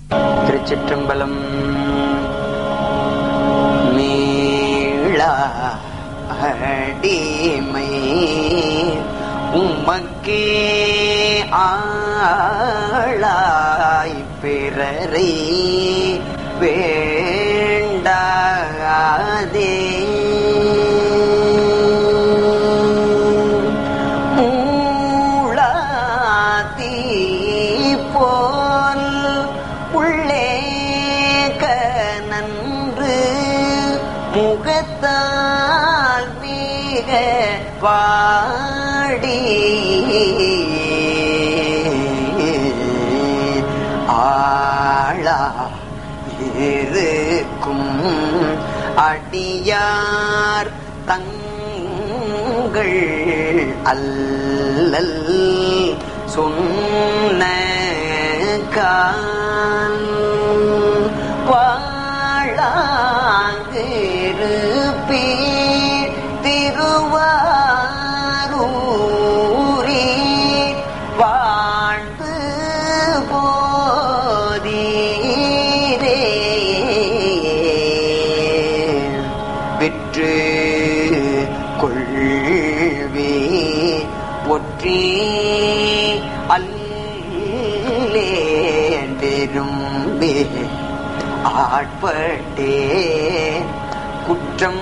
திருச்சிற்றம்பலம் மீளா அடிமை உமக்கே ஆளாய் பிறரை வேண்டாதே மூளாதீ போல் உள்ளே கனன்று முகத்தால் மிக பாடி ஆளா இருக்கும் அடியார் தங்கள் அல்லல் சொன்ன கால் வாழாங்கிருப்பீ திருவாரூரி வாழ்ந்து போதீரே விற்று கொள்வே ஒற்றி அல்லேன் விரும்பி ஆட்பட்டேன் குற்றம்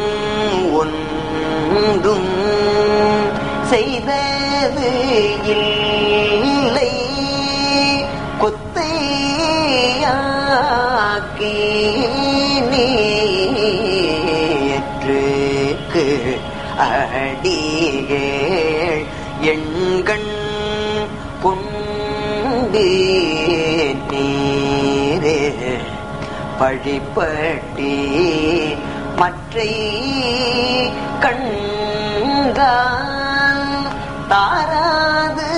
ஒன்றும் செய்தது இல்லை கொத்தையாக்கி நீற்றுக்கு அடிகேள் எண்கண் கொண்டு நீரே பழிப்பட்டி மற்றை கண்டால் தாராது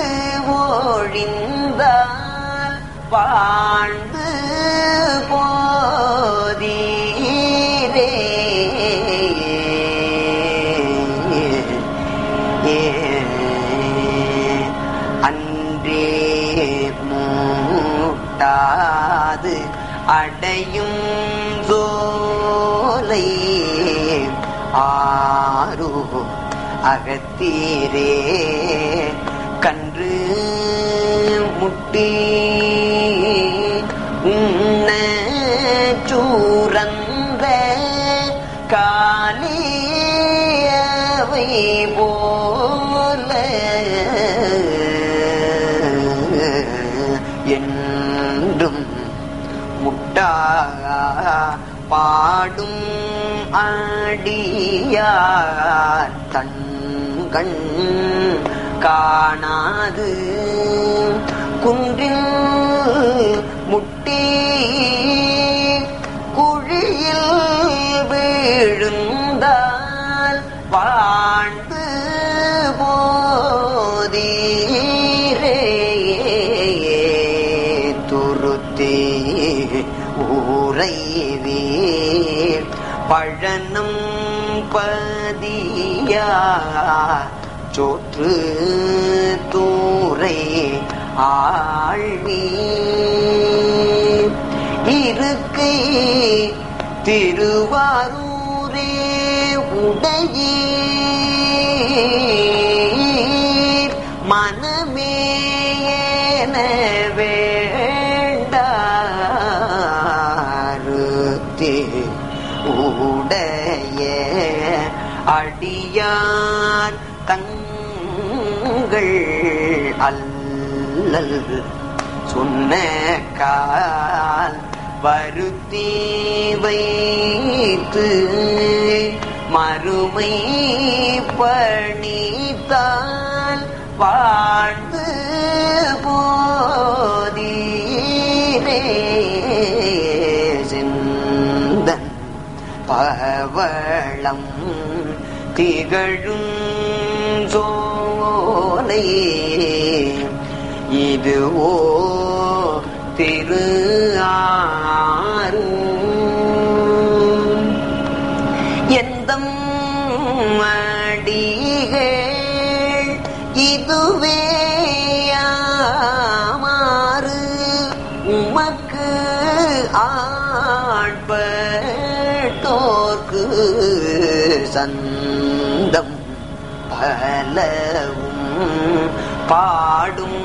ஒழிந்தால் வாழ்ந்து போதீரே அன்றே மூட்டாது அடையும் சோலை ஆரு அகத்தீரே கன்று முட்டி உண்ண சூரந்த காலியவை போல என்றும் முட்டா பாடும் அடியார் தன்கண் காணாது குன்றில் முட்டி குழியில் விழுந்தால் வாழ்ந்து போதீரே துருத்தே ஊரைவே பழனம் பதியா சோற்று தூரை ஆழ்வி இருக்கை திருவாரூரே உடையீர் மனமேயன வேண்டாருத்தே உடைய அடியார் தங்கள் அல்லல் சொன்ன கால் வருத்தி வைத்து மறுமை பணித்தால் வாழ்ந்து போதீரே சிந்தன் பவளம் திகழும் சோலை இதுவோ திரு ஆறும் எந்தம் அடிகள் இதுவே மாறு உமக்கு உமக்கு ஆட்பட்டோர்க்கு சந்தம் பலவும் பாடும்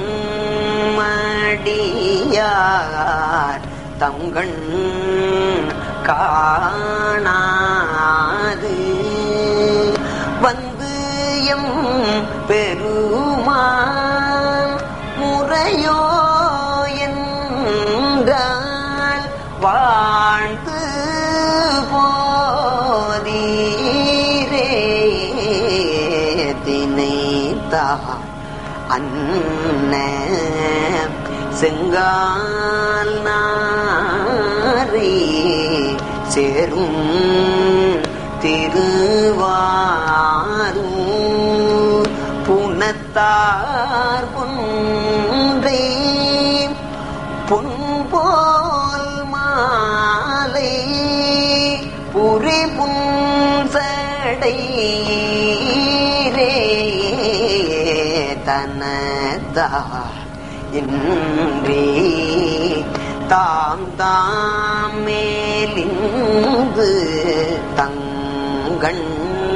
மடியார் தங்கண் காணாது வந்து எம் பெருமான் முறையோ என்றால் வாழ்ந்து போதீரே தினைத்தான் அன்ன செங்கால் நாரை சேரும் திருவாரூர் புனத்தார் பொன்றை பொன்போல் மாலை புரி புன்சடை தனதா இன்றே தாம் தாம் மேலிந்து தங்கண்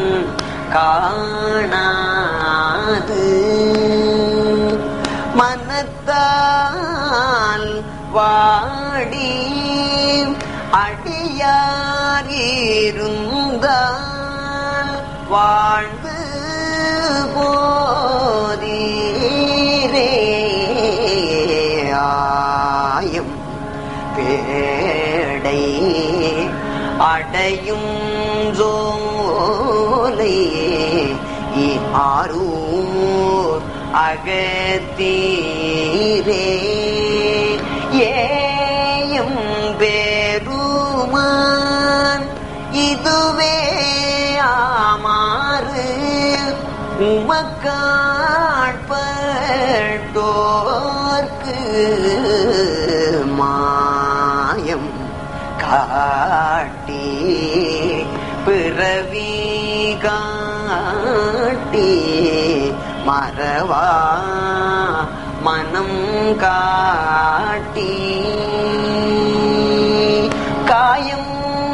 காணாது மனத்தால் வாடி அடியாரிருந்தால் வாழ்ந்து போதீரே ஆயம் பேடை அடையும் ஜோலை ஆரூர் அகத்தீரே ஏயும் பேருமான் இதுவே ஆமாறு உமக்காட்பட்டோர்க்கு மாயம் காட்டி பிறவி காட்டி மறவா மனம் காட்டி காயம்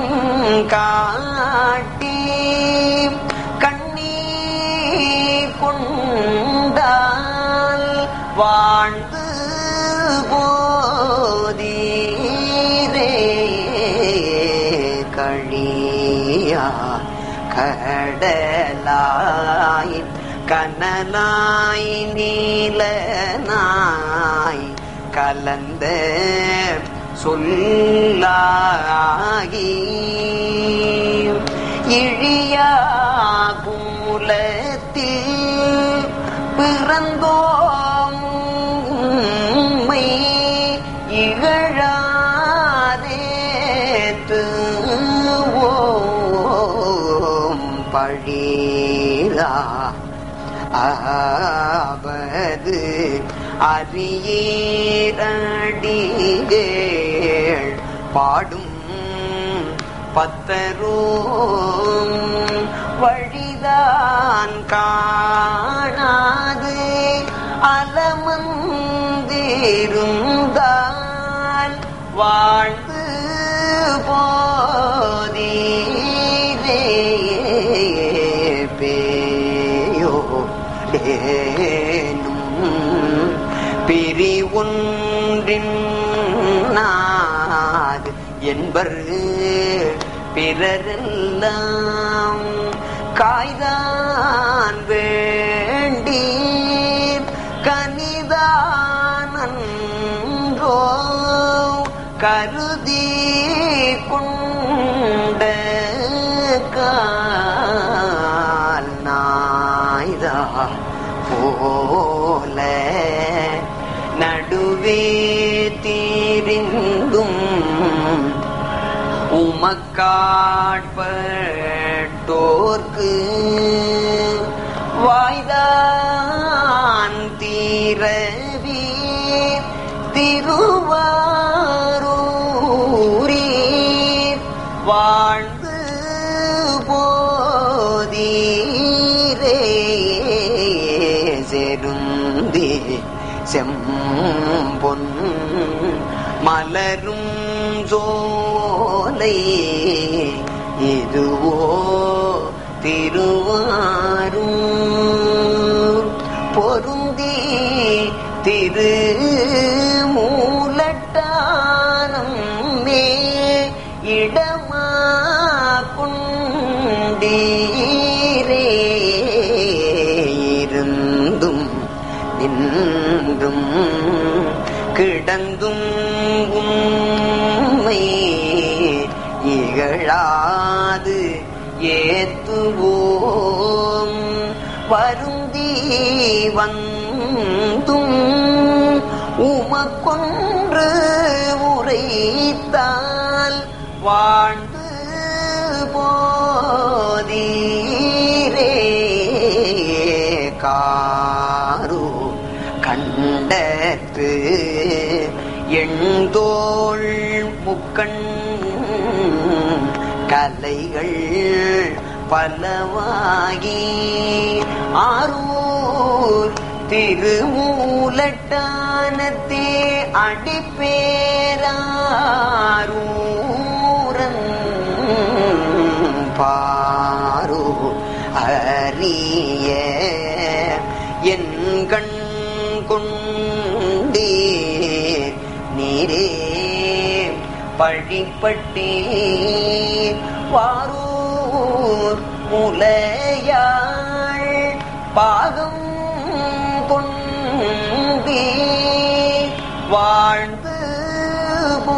காட்டி கண்ணீர் கொண்டால் வாழ்ந்து போதீரே கழியா கடலாய் கனலாய் நீலனாய் கலந்த சொல்லாகி இழியா கூலத்தில் பிறந்தோம் உம்மை இகழாதேத்துவோம் பழீரா ஆவது அரியேரடிகள் பாடும் பத்தரும் வழிதான் காணாது அலமந்திருந்தால் வாழ்ந்து போதீரே பேயோ ஏனும் பிரி ஒன்றின் நாது என்பர் பிறரெல்லாம் காய்தான் வேண்டி கனிதானன்றோ கருதி கொண்ட கால் நாய்தா போல நடுவே தீரிந்தும் உமக்காட்பட்டோர்க்கு வாய்தான் தீரவீர் திருவாரூரீர் வாழ்ந்து போதீரே செருந்தி செம்பொன் மலரும் கிடந்தும் சோலை இதுவோ திருவாரூர் பொருந்தி திரு மூலட்டானம் மே இடமா குண்டீரே இருந்தும் நின்றும் கிடந்தும் உம்மை இகழாது ஏத்துவோம் வருந்தி வந்தும் உமக்கொன்று உரைத்தால் வாழ்ந்து போதீரே காரு கண்டத்து எண்தோள் முக்கண் கலைகள் பலவாகி ஆரூர் திருமூலட்டானத்தே அடிப்பேராரூரன் பாரு அறிய என் கண் கொண்டே நீரே பழிப்பட்டீர் வாரூர் முலையாள் பாகம் கொண்டே வாழ்ந்து போ